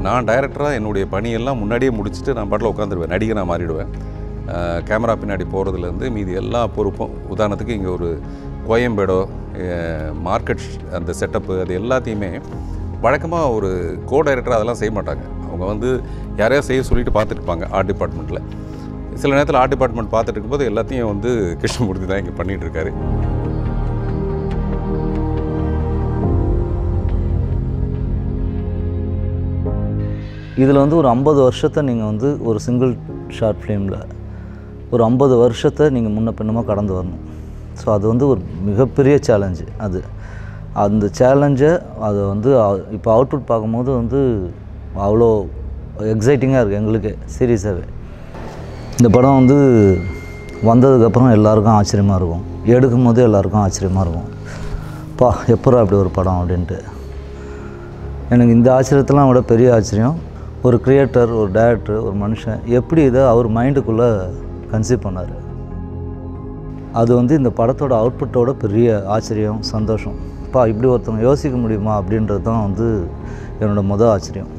நான் டைரக்டராக என்னுடைய பணியெல்லாம் முன்னாடியே முடிச்சுட்டு நான் பாட்டில் உட்காந்துருவேன் நடிகனாக மாறிடுவேன் அஹ் கேமரா பின்னாடி போகிறதுலேருந்து மீதி எல்லா பொறுப்பும் உதாரணத்துக்கு இங்கே ஒரு கோயம்பேடோ மார்க்கெட் அந்த செட்டப்பு அது எல்லாத்தையுமே வழக்கமாக ஒரு கோ டைரக்டர் அதெல்லாம் செய்ய மாட்டாங்க அவங்க வந்து யாரையா செய்ய சொல்லிட்டு பார்த்துட்டு இருப்பாங்க ஆர்ட் டிபார்ட்மெண்ட்டில் சில நேரத்தில் ஆர்ட் டிபார்ட்மெண்ட் பார்த்துட்டு இருக்கும்போது எல்லாத்தையும் வந்து கிருஷ்ணமூர்த்தி தான் இங்கே பண்ணிகிட்டு இருக்காரு இதில் வந்து ஒரு ஐம்பது வருஷத்தை நீங்கள் வந்து ஒரு சிங்கிள் ஷார்ட் ஃபிலிமில் ஒரு ஐம்பது வருஷத்தை நீங்கள் முன்ன பின்னமாக கடந்து வரணும் ஸோ அது வந்து ஒரு மிகப்பெரிய சேலஞ்சு அது அந்த சேலஞ்சை அதை வந்து இப்போ அவுட்புட் பார்க்கும்போது வந்து அவ்வளோ எக்ஸைட்டிங்காக இருக்குது எங்களுக்கு சீரியஸாகவே இந்த படம் வந்து வந்ததுக்கப்புறம் எல்லாருக்கும் ஆச்சரியமாக இருக்கும் எடுக்கும் போதே எல்லாருக்கும் ஆச்சரியமாக இருக்கும் பா எப்பரா அப்படி ஒரு படம் அப்படின்ட்டு எனக்கு இந்த ஆச்சரியத்தெல்லாம் விட பெரிய ஆச்சரியம் ஒரு கிரியேட்டர் ஒரு டைரக்டர் ஒரு மனுஷன் எப்படி இதை அவர் மைண்டுக்குள்ளே கன்சீவ் பண்ணார் அது வந்து இந்த படத்தோட அவுட்புட்டோட பெரிய ஆச்சரியம் சந்தோஷம் பா இப்படி ஒருத்தவங்க யோசிக்க முடியுமா அப்படின்றது தான் வந்து என்னோட முதல் ஆச்சரியம்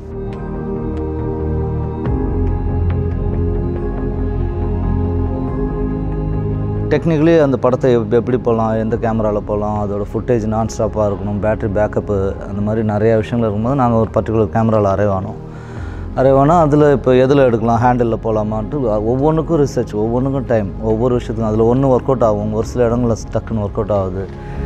டெக்னிக்கலி அந்த படத்தை எப் எப்படி போகலாம் எந்த கேமராவில் போகலாம் அதோட ஃபுட்டேஜ் நான் ஸ்டாப்பாக இருக்கணும் பேட்டரி பேக்கப்பு அந்த மாதிரி நிறையா விஷயங்கள் இருக்கும்போது நாங்கள் ஒரு பர்டிகுலர் கேமராவில் அரைவ் ஆனோம் அரைவ் ஆனால் அதில் இப்போ எதில் எடுக்கலாம் ஹேண்டிலில் போகலாமான்ட்டு ஒவ்வொன்றுக்கும் ரிசர்ச் ஒவ்வொன்றுக்கும் டைம் ஒவ்வொரு விஷயத்துக்கும் அதில் ஒன்று ஒர்க் அவுட் ஆகும் ஒரு சில இடங்களில் டக்குன்னு ஒர்க் அவுட் ஆகுது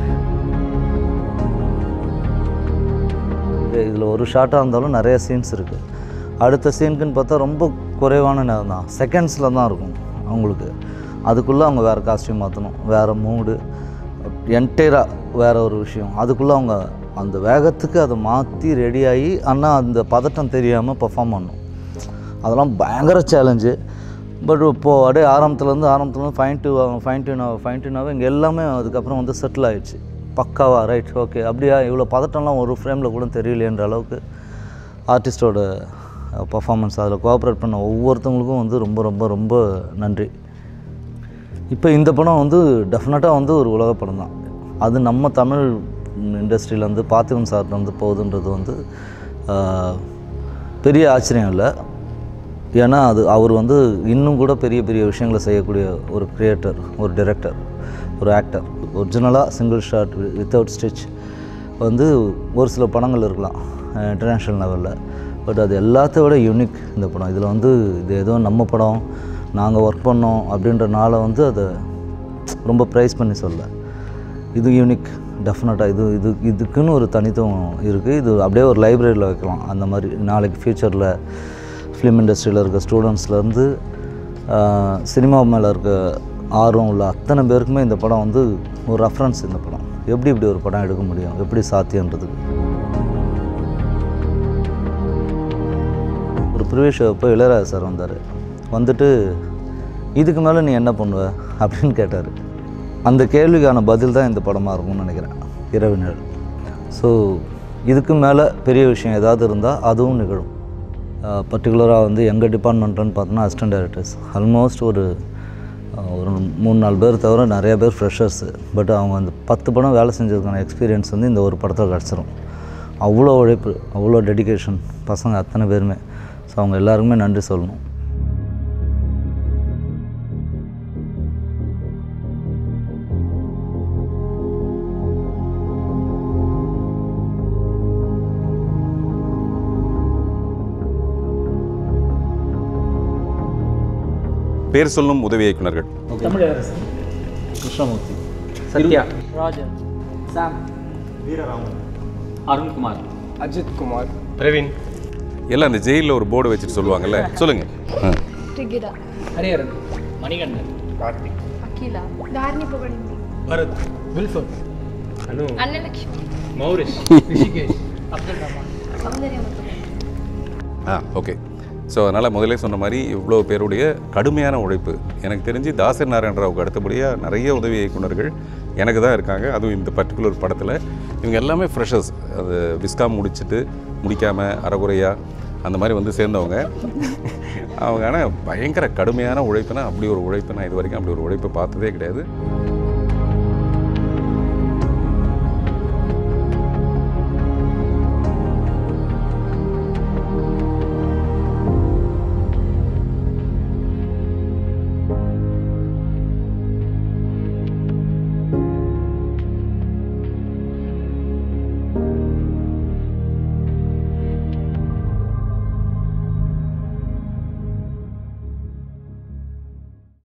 இதில் ஒரு ஷார்ட்டாக இருந்தாலும் நிறைய சீன்ஸ் இருக்குது அடுத்த சீனுக்குன்னு பார்த்தா ரொம்ப குறைவான நேரம் தான் செகண்ட்ஸில் தான் இருக்கும் அவங்களுக்கு அதுக்குள்ளே அவங்க வேறு காஸ்டியூம் மாற்றணும் வேறு மூடு என்டையராக வேறு ஒரு விஷயம் அதுக்குள்ளே அவங்க அந்த வேகத்துக்கு அதை மாற்றி ரெடியாகி ஆனால் அந்த பதட்டம் தெரியாமல் பெர்ஃபார்ம் பண்ணணும் அதெல்லாம் பயங்கர சேலஞ்சு பட் இப்போது அப்படியே ஆரம்பத்துலேருந்து ஆரம்பத்துலேருந்து fine to fine tune fine டியூனாகவே இங்கே எல்லாமே அதுக்கப்புறம் வந்து செட்டில் ஆயிடுச்சு பக்காவா ரைட் ஓகே அப்படியா இவ்வளோ பதட்டம்லாம் ஒரு ஃப்ரேமில் கூட தெரியலையன்ற அளவுக்கு ஆர்டிஸ்டோட பர்ஃபார்மன்ஸ் அதில் கோஆப்ரேட் பண்ண ஒவ்வொருத்தவங்களுக்கும் வந்து ரொம்ப ரொம்ப ரொம்ப நன்றி இப்போ இந்த படம் வந்து டெஃபினட்டாக வந்து ஒரு உலக படம் தான் அது நம்ம தமிழ் இண்டஸ்ட்ரியிலேருந்து பார்த்திபன் சார்ட்டு வந்து போகுதுன்றது வந்து ஆஹ், பெரிய ஆச்சரியம் இல்லை ஏன்னா அது அவர் வந்து இன்னும் கூட பெரிய பெரிய விஷயங்களை செய்யக்கூடிய ஒரு கிரியேட்டர் ஒரு டைரக்டர் ஒரு ஆக்டர் ஒரிஜினலாக சிங்கிள் ஷாட் வித்தவுட் ஸ்டிச் வந்து ஒரு சில படங்கள் இருக்கலாம் இன்டர்நேஷ்னல் லெவலில் பட் அது எல்லாத்த விட யூனிக் இந்த படம் இதில் வந்து இது ஏதோ நம்ம படம் நாங்கள் ஒர்க் பண்ணோம் அப்படின்றனால வந்து அதை ரொம்ப ப்ரைஸ் பண்ணி சொல்ல இது யூனிக் டெஃபினட்டாக இது இது இதுக்குன்னு ஒரு தனித்துவம் இருக்குது இது அப்படியே ஒரு லைப்ரரியில் வைக்கலாம் அந்த மாதிரி நாளைக்கு ஃப்யூச்சரில் ஃபிலிம் இண்டஸ்ட்ரியில் இருக்க ஸ்டூடெண்ட்ஸ்லேருந்து சினிமா மேலே இருக்க ஆர்வம் உள்ள அத்தனை பேருக்குமே இந்த படம் வந்து ஒரு ரெஃபரன்ஸ் இந்த படம் எப்படி இப்படி ஒரு படம் எடுக்க முடியும் எப்படி சாத்தியன்றதுக்கு ஒரு ப்ரிவியூ ஷோ அப்போ இளையராஜா சார் வந்தார் வந்துட்டு இதுக்கு மேலே நீ என்ன பண்ணுவ அப்படின்னு கேட்டார் அந்த கேள்விக்கான பதில் தான் இந்த படமாக இருக்கும்னு நினைக்கிறேன் இரவினர் ஸோ இதுக்கு மேலே பெரிய விஷயம் ஏதாவது இருந்தால் அதுவும் நிகழும் பர்டிகுலராக வந்து எங்கள் டிபார்ட்மெண்ட்டுன்னு பார்த்தோன்னா அசிஸ்டன்ட் டைரக்டர்ஸ் ஆல்மோஸ்ட் ஒரு அஹ், ஒரு மூணு நாலு பேர் தவிர நிறைய பேர் ஃப்ரெஷர்ஸு பட் அவங்க அந்த பத்து படம் வேலை செஞ்சதுக்கான எக்ஸ்பீரியன்ஸ் வந்து இந்த ஒரு படத்தில் கிடச்சிரும் அவ்வளோ உழைப்பு அவ்வளோ டெடிகேஷன் பசங்க அத்தனை பேருமே ஸோ அவங்க எல்லாருக்குமே நன்றி சொல்லணும் பேர் சொல்லும் உதவி இயக்குனர்கள் தமிழரசன் கிருஷ்ணமூர்த்தி சத்யா ராஜன் சாம் அருண்குமார் அஜித் குமார் பிரவீன் எல்லாம் அந்த ஜெயிலில் ஒரு போர்டு வச்சுட்டு சொல்லுவாங்கல்ல சொல்லுங்கள் ஆ ரிகிதா ஹரிஹரன் மணிகண்டன் கார்த்திக் அகிலா தாரிணி புகழிந்தி பரத் வில்ஃபர் அனு அன்னலட்சுமி மௌரிஷ் ரிஷிகேஷ் அப்துல் ரஹ்மான் சௌந்தர்யா மற்றும் ஆ ஓகே ஸோ அதனால் முதல்ல சொன்ன மாதிரி இவ்வளோ பேருடைய கடுமையான உழைப்பு எனக்கு தெரிஞ்சு தாசர் நாராயண ராவுக்கு அடுத்தபடியாக நிறைய உதவி இயக்குனர்கள் எனக்கு தான் இருக்காங்க அதுவும் இந்த பர்டிகுலர் படத்தில் இவங்க எல்லாமே ஃப்ரெஷர்ஸ் அது விஸ்காம் முடிச்சுட்டு முடிக்காமல் அறகுறையாக அந்த மாதிரி வந்து சேர்ந்தவங்க அவங்க ஆனால் பயங்கர கடுமையான உழைப்புனா அப்படி ஒரு உழைப்பு நான் இது வரைக்கும் அப்படி ஒரு உழைப்பு பார்த்ததே கிடையாது